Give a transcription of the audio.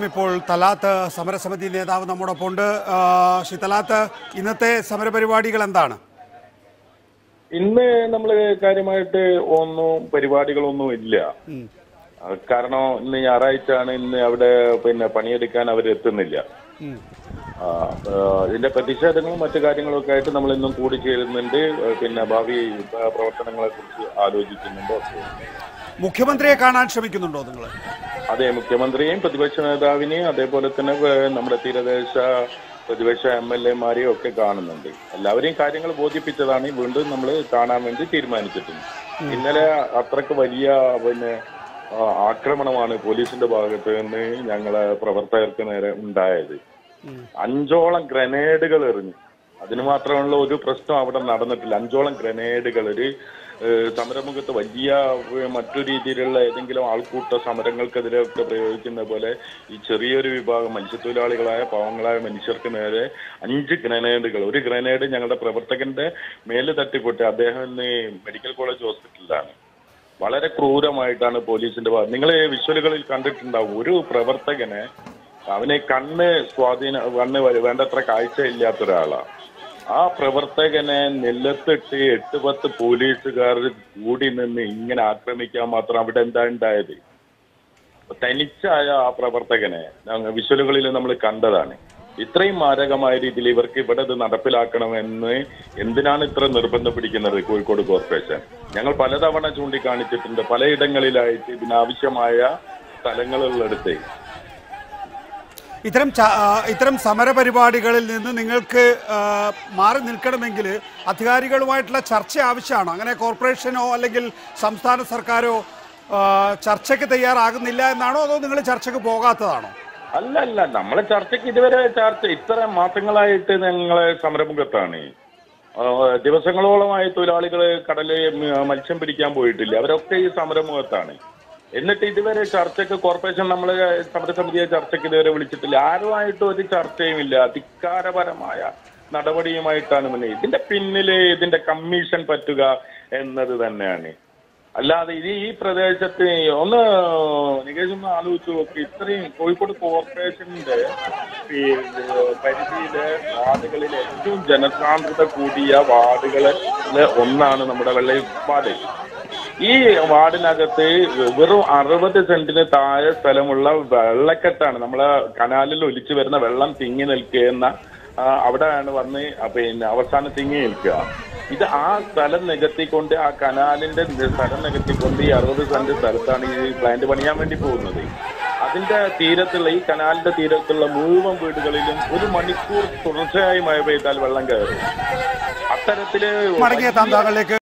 ഇപ്പോൾ തലാത്ത് സമരസമിതി നേതാവ് നമ്മോടൊപ്പം ഉണ്ട് ആ, ശ്രീ തലാത്ത് ഇന്നത്തെ സമരപരിപാടികൾ എന്താണ് ഇന്ന് നമ്മൾ കാര്യമായിട്ട് ഒന്നും പരിപാടികളൊന്നും ഇല്ല ആ, കാരണം ഇന്ന് ഞായറാഴ്ച ആണ് ഇന്ന് അവിടെ പിന്നെ പണിയെടുക്കാൻ അവർ എത്തുന്നില്ല ആ, ആ, ഇതിന്റെ പ്രതിഷേധങ്ങളും മറ്റു കാര്യങ്ങളും ഒക്കെ ആയിട്ട് നമ്മൾ ഇന്നും കൂടിച്ചേരുന്നുണ്ട് ആ, പിന്നെ ഭാവി ആ, പ്രവർത്തനങ്ങളെ കുറിച്ച് ആലോചിക്കുന്നുണ്ട് ഒക്കെ മുഖ്യമന്ത്രിയെ കാണാൻ ശ്രമിക്കുന്നുണ്ടോ നിങ്ങൾ അതെ മുഖ്യമന്ത്രിയെയും പ്രതിപക്ഷ നേതാവിനെയും അതേപോലെ തന്നെ ഏ, നമ്മുടെ തീരദേശ പ്രതിപക്ഷ എം എൽ എമാരെയും ഒക്കെ കാണുന്നുണ്ട് എല്ലാവരെയും കാര്യങ്ങൾ ബോധിപ്പിച്ചതാണ് വീണ്ടും നമ്മൾ കാണാൻ വേണ്ടി തീരുമാനിച്ചിട്ടുണ്ട് ഇന്നലെ അത്രക്ക് വലിയ പിന്നെ ആ, ആക്രമണമാണ് പോലീസിന്റെ ഭാഗത്ത് നിന്ന് ഞങ്ങളെ പ്രവർത്തകർക്ക് നേരെ ഉണ്ടായത് അഞ്ചോളം ഗ്രനേഡുകൾ എറിഞ്ഞു അതിന് മാത്രമുള്ള ഒരു പ്രശ്നം അവിടെ നടന്നിട്ടില്ല അഞ്ചോളം ഗ്രനേഡുകൾ ഒരു ഏഹ്, സമരമുഖത്ത് വലിയ ഏഹ്, മറ്റു രീതിയിലുള്ള ഏതെങ്കിലും ആൾക്കൂട്ട സമരങ്ങൾക്കെതിരെ ഒക്കെ പ്രയോഗിക്കുന്ന പോലെ ഈ ചെറിയൊരു വിഭാഗം മത്സ്യത്തൊഴിലാളികളായ പാവങ്ങളായ മനുഷ്യർക്ക് നേരെ അഞ്ച് ഗ്രനേഡുകൾ ഒരു ഗ്രനേഡ് ഞങ്ങളുടെ പ്രവർത്തകന്റെ മേല് തട്ടിപ്പൊട്ടി അദ്ദേഹം ഇന്ന് മെഡിക്കൽ കോളേജ് ഹോസ്പിറ്റലിലാണ് വളരെ ക്രൂരമായിട്ടാണ് പോലീസിന്റെ ഭാഗം നിങ്ങൾ വിഷ്വലുകളിൽ കണ്ടിട്ടുണ്ടാവും ഒരു പ്രവർത്തകനെ അവന് കണ്ണ് സ്വാധീന കണ്ണ് വ- വേണ്ടത്ര കാഴ്ച ഇല്ലാത്ത ഒരാളാണ് ആ പ്രവർത്തകനെ നെല്ലത്തിട്ട് എട്ട് പത്ത് പോലീസുകാർ കൂടി നിന്ന് ഇങ്ങനെ ആക്രമിക്കാൻ മാത്രം അവിടെ എന്താ ഉണ്ടായത് തനിച്ചായ ആ പ്രവർത്തകനെ ഞങ്ങൾ വിഷ്വലുകളിൽ നമ്മൾ കണ്ടതാണ് ഇത്രയും മാരകമായ രീതിയിൽ ഇവർക്ക് ഇവിടെ ഇത് നടപ്പിലാക്കണമെന്ന് എന്തിനാണ് ഇത്ര നിർബന്ധം പിടിക്കുന്നത് കോഴിക്കോട് കോർപ്പറേഷൻ ഞങ്ങൾ പലതവണ ചൂണ്ടിക്കാണിച്ചിട്ടുണ്ട് പലയിടങ്ങളിലായിട്ട് ഇതിനാവശ്യമായ സ്ഥലങ്ങളുള്ളടുത്ത് ഇത്തരം ച- ആ, ഇത്തരം സമരപരിപാടികളിൽ നിന്ന് നിങ്ങൾക്ക് ആ, മാറി നിൽക്കണമെങ്കിൽ അധികാരികളുമായിട്ടുള്ള ചർച്ച ആവശ്യമാണ് അങ്ങനെ കോർപ്പറേഷനോ അല്ലെങ്കിൽ സംസ്ഥാന സർക്കാരോ ആ, ചർച്ചയ്ക്ക് തയ്യാറാകുന്നില്ല എന്നാണോ അതോ നിങ്ങൾ ചർച്ചയ്ക്ക് പോകാത്തതാണോ അല്ല അല്ല നമ്മളെ ചർച്ചയ്ക്ക് ഇതുവരെ ചർച്ച ഇത്ര മാസങ്ങളായിട്ട് ഞങ്ങളെ സമരമുഖത്താണ് ആ, ദിവസങ്ങളോളമായി തൊഴിലാളികൾ കടല് മ- മത്സ്യം പിടിക്കാൻ പോയിട്ടില്ല അവരൊക്കെ ഈ സമരമുഖത്താണ് എന്നിട്ട് ഇതുവരെ ചർച്ചയ്ക്ക് കോർപ്പറേഷൻ നമ്മളെ സമരസമിതിയെ ചർച്ചയ്ക്ക് ഇതുവരെ വിളിച്ചിട്ടില്ല ആരുമായിട്ടും ഒരു ചർച്ചയും ഇല്ല ധിക്കാരപരമായ നടപടിയുമായിട്ടാണ് മുന്നേ ഇതിന്റെ പിന്നില് ഇതിന്റെ കമ്മീഷൻ പറ്റുക എന്നത് തന്നെയാണ് അല്ലാതെ ഇത് ഈ പ്രദേശത്ത് ഒന്ന് നികേഷ് ഒന്ന് ആലോചിച്ച് നോക്കി ഇത്രയും കോഴിക്കോട് കോർപ്പറേഷന്റെ പിന്നെ പരിധിയിലെ വാർഡുകളിൽ ഏറ്റവും ജനസാന്ദ്രത കൂടിയ വാർഡുകളിലെ ഒന്നാണ് നമ്മുടെ വെള്ളയിൽ വാർഡ് ഈ വാർഡിനകത്ത് വെറും അറുപത് സെന്റിന് താഴെ സ്ഥലമുള്ള വെള്ളക്കെട്ടാണ് നമ്മളെ കനാലിൽ ഒലിച്ചു വരുന്ന വെള്ളം തിങ്ങി നിൽക്കുന്ന ആ, അവിടെയാണ് വന്ന് ആ പിന്നെ അവസാനം തിങ്ങി നിൽക്കുക ഇത് ആ സ്ഥലം നികത്തിക്കൊണ്ട് ആ കനാലിന്റെ സ്ഥലം നികത്തിക്കൊണ്ട് ഈ അറുപത് സെന്റ് സ്ഥലത്താണ് ഈ പ്ലാന്റ് പണിയാൻ വേണ്ടി പോകുന്നത് അതിന്റെ തീരത്തുള്ള ഈ കനാലിന്റെ തീരത്തുള്ള മുഴുവൻ വീടുകളിലും ഒരു മണിക്കൂർ തുടർച്ചയായി മഴ പെയ്താൽ വെള്ളം കയറും അത്തരത്തില് മടങ്ങിയെത്താം താങ്കളിലേക്ക്